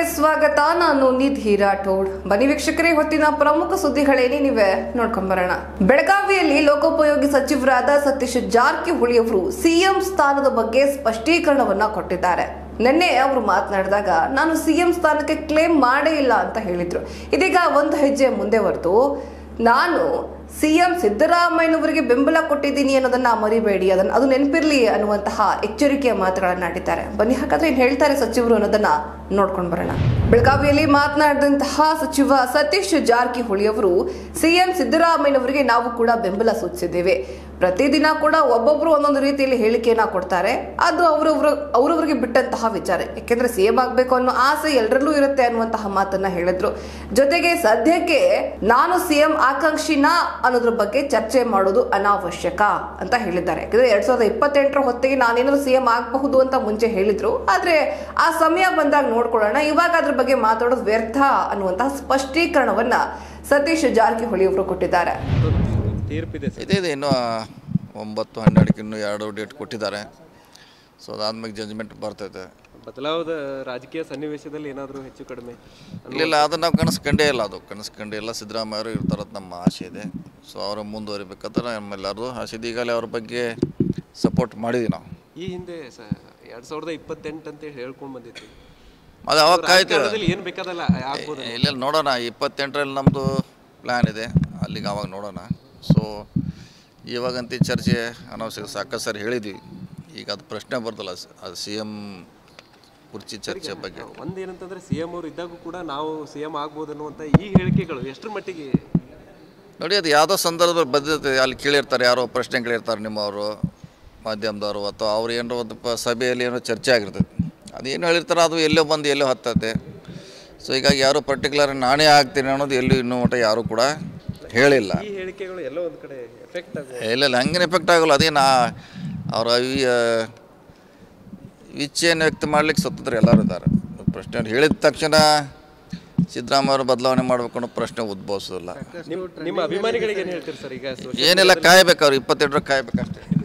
ಸ್ವಾಗತ ನಾನು ನಿಧಿ ರಾಠೋಡ್ ಬನ್ನಿ ವೀಕ್ಷಕರೇ ಹೊತ್ತಿನ ಪ್ರಮುಖ ಸುದ್ದಿಗಳೇನೇನಿವೆ ನೋಡ್ಕೊಂಬರೋಣ ಬೆಳಗಾವಿಯಲ್ಲಿ ಲೋಕೋಪಯೋಗಿ ಸಚಿವರಾದ ಸತೀಶ್ ಜಾರಕಿಹೊಳಿ ಅವರು ಸಿಎಂ ಸ್ಥಾನದ ಬಗ್ಗೆ ಸ್ಪಷ್ಟೀಕರಣವನ್ನ ಕೊಟ್ಟಿದ್ದಾರೆ ನಿನ್ನೆ ಅವರು ಮಾತನಾಡಿದಾಗ ನಾನು ಸಿಎಂ ಸ್ಥಾನಕ್ಕೆ ಕ್ಲೇಮ್ ಮಾಡೇ ಇಲ್ಲ ಅಂತ ಹೇಳಿದ್ರು ಇದೀಗ ಒಂದು ಹೆಜ್ಜೆ ಮುಂದೆ ಹೊರತು ನಾನು ಸಿಎಂ ಸಿದ್ದರಾಮಯ್ಯನವರಿಗೆ ಬೆಂಬಲ ಕೊಟ್ಟಿದ್ದೀನಿ ಅನ್ನೋದನ್ನ ಮರಿಬೇಡಿ ಅದನ್ನ ಅದು ನೆನಪಿರ್ಲಿ ಅನ್ನುವಂತಹ ಎಚ್ಚರಿಕೆಯ ಮಾತುಗಳನ್ನ ಆಡಿದ್ದಾರೆ ಬನ್ನಿ ಹಾಗಾದ್ರೆ ಏನ್ ಹೇಳ್ತಾರೆ ಸಚಿವರು ಅನ್ನೋದನ್ನ ನೋಡ್ಕೊಂಡು ಬರೋಣ ಬೆಳಗಾವಿಯಲ್ಲಿ ಮಾತನಾಡಿದಂತಹ ಸಚಿವ ಸತೀಶ್ ಜಾರಕಿಹೊಳಿ ಅವರು ಸಿಎಂ ಸಿದ್ದರಾಮಯ್ಯನವರಿಗೆ ನಾವು ಕೂಡ ಬೆಂಬಲ ಸೂಚಿಸಿದ್ದೇವೆ ಪ್ರತಿದಿನ ಕೂಡ ಒಬ್ಬೊಬ್ರು ಒಂದೊಂದು ರೀತಿಯಲ್ಲಿ ಹೇಳಿಕೆಯನ್ನ ಕೊಡ್ತಾರೆ ಅದು ಅವರವ್ರ ಅವರವರಿಗೆ ಬಿಟ್ಟಂತಹ ವಿಚಾರ ಯಾಕೆಂದ್ರೆ ಸಿಎಂ ಆಗ್ಬೇಕು ಅನ್ನೋ ಆಸೆ ಎಲ್ಲರಲ್ಲೂ ಇರುತ್ತೆ ಅನ್ನುವಂತಹ ಮಾತನ್ನ ಹೇಳಿದ್ರು ಜೊತೆಗೆ ಸದ್ಯಕ್ಕೆ ನಾನು ಸಿಎಂ ಆಕಾಂಕ್ಷಿನ ಅನ್ನೋದ್ರ ಬಗ್ಗೆ ಚರ್ಚೆ ಮಾಡೋದು ಅನಾವಶ್ಯಕ ಅಂತ ಹೇಳಿದ್ದಾರೆ ಯಾಕಂದ್ರೆ ಎರಡ್ ಸಾವಿರದ ಇಪ್ಪತ್ತೆಂಟರ ಹೊತ್ತಿಗೆ ನಾನೇನಾದ್ರು ಸಿಎಂ ಆಗಬಹುದು ಅಂತ ಮುಂಚೆ ಹೇಳಿದ್ರು ಆದ್ರೆ ಆ ಸಮಯ ಬಂದಾಗ ನೋಡ್ಕೊಳ್ಳೋಣ ಇವಾಗ ಅದ್ರ ಬಗ್ಗೆ ಮಾತಾಡೋದು ವ್ಯರ್ಥ ಅನ್ನುವಂತಹ ಸ್ಪಷ್ಟೀಕರಣವನ್ನ ಸತೀಶ್ ಜಾರಕಿಹೊಳಿ ಅವರು ಕೊಟ್ಟಿದ್ದಾರೆ ತೀರ್ಪಿದೆ ಸರ್ ಇದೆ ಇದೆ ಇನ್ನೂ ಒಂಬತ್ತು ಹನ್ನೆರಡಕ್ಕೆ ಇನ್ನೂ ಎರಡು ಡೇಟ್ ಕೊಟ್ಟಿದ್ದಾರೆ ಸೊ ಅದಾದ್ಮೇಲೆ ಜಜ್ಮೆಂಟ್ ಬರ್ತೈತೆ ಬದಲಾವದ ರಾಜಕೀಯ ಸನ್ನಿವೇಶದಲ್ಲಿ ಏನಾದರೂ ಹೆಚ್ಚು ಕಡಿಮೆ ಇಲ್ಲ ಅದನ್ನು ನಾವು ಕನಸ್ಕಂಡೇ ಇಲ್ಲ ಅದು ಕನಸ್ಕಂಡೇ ಇಲ್ಲ ಸಿದ್ದರಾಮಯ್ಯ ಅವರು ಇರ್ತಾರಂತ ನಮ್ಮ ಆಸೆ ಇದೆ ಸೊ ಅವರು ಮುಂದುವರಿಬೇಕಾದ್ರೆ ನಮ್ಮೆಲ್ಲರದು ಆಸೆ ಇದೆ ಈಗಲೇ ಅವ್ರ ಬಗ್ಗೆ ಸಪೋರ್ಟ್ ಮಾಡಿದ್ವಿ ನಾವು ಈ ಹಿಂದೆ ಸ ಎರಡ್ ಸಾವಿರದ ಇಪ್ಪತ್ತೆಂಟು ಅಂತ ಹೇಳ್ಕೊಂಡು ಬಂದಿತ್ತು ಅದು ಅವಾಗ ಕಾಯ್ತೀವಿ ರಾಜಕಾರಣದಲ್ಲಿ ಏನು ಬೇಕಾದಲ್ಲ ಆಗ್ಬೋದು ಇಲ್ಲ ನೋಡೋಣ ಇಪ್ಪತ್ತೆಂಟರಲ್ಲಿ ನಮ್ಮದು ಪ್ಲ್ಯಾನ್ ಇದೆ ಅಲ್ಲಿಗೆ ಅವಾಗ ನೋಡೋಣ ಸೊ ಇವಾಗಂತೂ ಈ ಚರ್ಚೆ ಅನವಶ್ಯಕ ಸಾಕಷ್ಟು ಸರಿ ಹೇಳಿದ್ವಿ ಈಗ ಅದು ಪ್ರಶ್ನೆ ಬರ್ತಲ್ಲ ಅದು ಸಿ ಎಮ್ ಕುರ್ಚಿ ಚರ್ಚೆ ಬಗ್ಗೆ ಒಂದೇನಂತಂದ್ರೆ ಸಿ ಎಂ ಅವರು ಇದ್ದಾಗೂ ಕೂಡ ನಾವು ಸಿ ಎಂ ಆಗ್ಬೋದು ಅನ್ನುವಂಥ ಈ ಹೇಳಿಕೆಗಳು ಎಷ್ಟರ ಮಟ್ಟಿಗೆ ನೋಡಿ ಅದು ಯಾವುದೋ ಸಂದರ್ಭದಲ್ಲಿ ಬದ್ಧತೆ ಅಲ್ಲಿ ಕೇಳಿರ್ತಾರೆ ಯಾರೋ ಪ್ರಶ್ನೆ ಕೇಳಿರ್ತಾರೆ ನಿಮ್ಮವರು ಮಾಧ್ಯಮದವರು ಅಥವಾ ಅವ್ರು ಏನೋ ಒಂದು ಪ ಸಭೆಯಲ್ಲಿ ಏನೋ ಚರ್ಚೆ ಆಗಿರ್ತದೆ ಅದೇನು ಹೇಳಿರ್ತಾರೆ ಅದು ಎಲ್ಲೋ ಬಂದು ಎಲ್ಲೋ ಹತ್ತತ್ತೆ ಸೊ ಹೀಗಾಗಿ ಯಾರು ಪರ್ಟಿಕ್ಯುಲರ್ ನಾನೇ ಆಗ್ತೀನಿ ಅನ್ನೋದು ಎಲ್ಲೂ ಇನ್ನೂ ಮಟ್ಟ ಯಾರೂ ಕೂಡ ಹೇಳಿಲ್ಲ ಈ ಹೇಳಿಕೆಗಳು ಎಲ್ಲೋ ಒಂದು ಕಡೆ ಎಫೆಕ್ಟ್ ಆಗುವ ಇಲ್ಲ ಇಲ್ಲ ಹಂಗೇನು ಎಫೆಕ್ಟ್ ಆಗೋಲ್ಲ ಅದೇನು ಅವ್ರ ಈ ಇಚ್ಛೆಯನ್ನು ವ್ಯಕ್ತ ಮಾಡ್ಲಿಕ್ಕೆ ಸ್ವತಂತ್ರ ಎಲ್ಲರೂ ಇದ್ದಾರೆ ಪ್ರಶ್ನೆ ಹೇಳಿದ ತಕ್ಷಣ ಸಿದ್ದರಾಮಯ್ಯ ಅವರು ಬದಲಾವಣೆ ಮಾಡಬೇಕು ಅನ್ನೋ ಪ್ರಶ್ನೆ ಉದ್ಭವಿಸೋದಿಲ್ಲ ನಿಮ್ಮ ನಿಮ್ಮ ಅಭಿಮಾನಿಗಳಿಗೆ ಏನು ಹೇಳ್ತೀರಿ ಸರ್ ಈಗ social ಏನೆಲ್ಲ ಕಾಯ್ಬೇಕು ಅವ್ರು ಇಪ್ಪತ್ತೆರಡರ ಕಾಯ್ಬೇಕಷ್ಟೇ